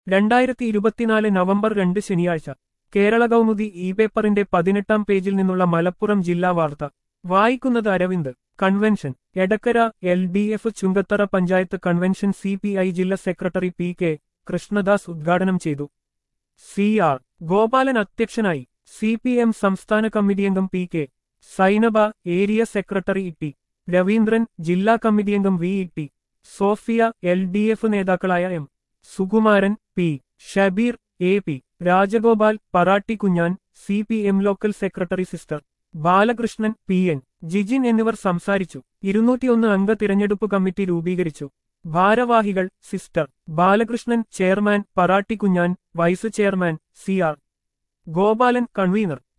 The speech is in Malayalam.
രണ്ടായിരത്തി ഇരുപത്തിനാല് നവംബർ രണ്ട് ശനിയാഴ്ച കേരള കൗമുദി ഇ പേപ്പറിന്റെ പതിനെട്ടാം പേജിൽ നിന്നുള്ള മലപ്പുറം ജില്ലാ വാർത്ത വായിക്കുന്നത് Aravind convention Edakkara L D F Chungathara panchayat convention C P I ജില്ലാ സെക്രട്ടറി പി കെ കൃഷ്ണദാസ് ഉദ്ഘാടനം ചെയ്തു സി ആർ ഗോപാലൻ അധ്യക്ഷനായി സി പി എം സംസ്ഥാന കമ്മിറ്റി അംഗം P K Sainaba area secretary E T Raveendran ജില്ലാ കമ്മിറ്റി അംഗം V E T Sophia L D F നേതാക്കളായ M Sukumaran P Shabeer A P Rajagopal Paratti Kunjan C P M local secretary sister Balakrishnan P N Jijin എന്നിവർ സംസാരിച്ചു ഇരുന്നൂറ്റിയൊന്ന് അംഗ തിരഞ്ഞെടുപ്പ് കമ്മിറ്റി രൂപീകരിച്ചു ഭാരവാഹികൾ sister Balakrishnan chairman Paratti Kunjan vice chairman C R Gopalan convener